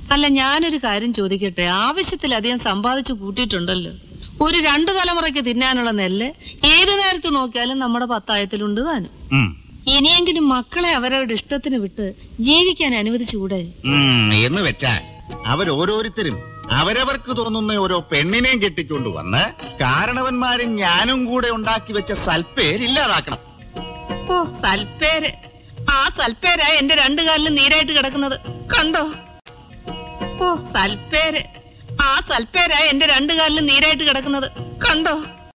അല്ല ഞാനൊരു കാര്യം ചോദിക്കട്ടെ ആവശ്യത്തിലധികം സമ്പാദിച്ചു കൂട്ടിയിട്ടുണ്ടല്ലോ ഒരു രണ്ടു തലമുറയ്ക്ക് തിന്നാനുള്ള നെല്ല് ഏത് നേരത്ത് നോക്കിയാലും നമ്മുടെ പത്തായത്തിലുണ്ട് താനും ഉം. ഇനിയെങ്കിലും മക്കളെ അവരവരുടെ ഇഷ്ടത്തിന് വിട്ട് ജീവിക്കാൻ അനുവദിച്ചുകൂടെ ഉം, എന്ന് വെച്ചാൽ അവരോരോരുത്തരും അവരവർക്ക് തോന്നുന്ന ഓരോ പെണ്ണിനെയും കെട്ടിക്കൊണ്ട് വന്ന് കാരണവന്മാരും ഞാനും കൂടെ ഉണ്ടാക്കി വെച്ച സൽപ്പേര് ഇല്ലാതാക്കണം ഓ സൽപ്പേര് ആ സൽപ്പേരാ എന്റെ രണ്ടു കാലിലും നീരായിട്ട് കിടക്കുന്നത് കണ്ടോ ഓ സൽപ്പേര് ആ സൽപ്പേരാ എന്റെ രണ്ടു കാലിലും നീരായിട്ട് കിടക്കുന്നത് കണ്ടോ